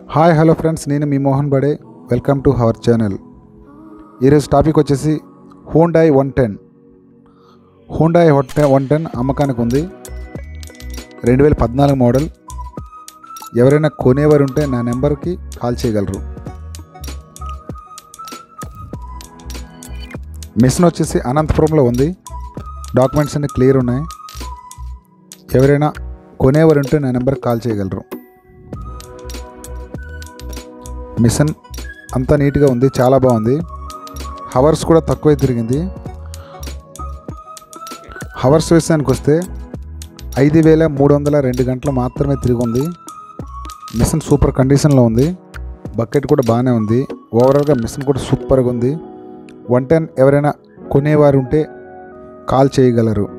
hi hello friends నేను మీ Mohan Bade welcome to our channel ఈరోజు టాపిక్ వచ్చేసి Hyundai one ten Hyundai one ten అమ్మకానికి ఉంది రెండు వేల పద్నాలుగు మోడల్ ఎవరైనా కొనేవారు ఉంటే నా నెంబర్కి కాల్ చేయగలరు మిషన్ వచ్చేసి అనంతపురంలో ఉంది డాక్యుమెంట్స్ అన్ని క్లియర్ ఉన్నాయి ఎవరైనా కొనేవారు ఉంటే నా నెంబర్కి కాల్ చేయగలరు మిషన్ అంతా నీట్గా ఉంది చాలా బాగుంది హవర్స్ కూడా తక్కువే తిరిగింది హవర్స్ విషయానికి వస్తే ఐదు వేల మూడు వందల రెండు గంటలు మాత్రమే తిరిగి ఉంది మిషన్ సూపర్ కండిషన్లో ఉంది బకెట్ కూడా బాగానే ఉంది ఓవరాల్గా మిషన్ కూడా సూపర్గా ఉంది వన్ టెన్ ఎవరైనా కొనేవారు ఉంటే కాల్ చేయగలరు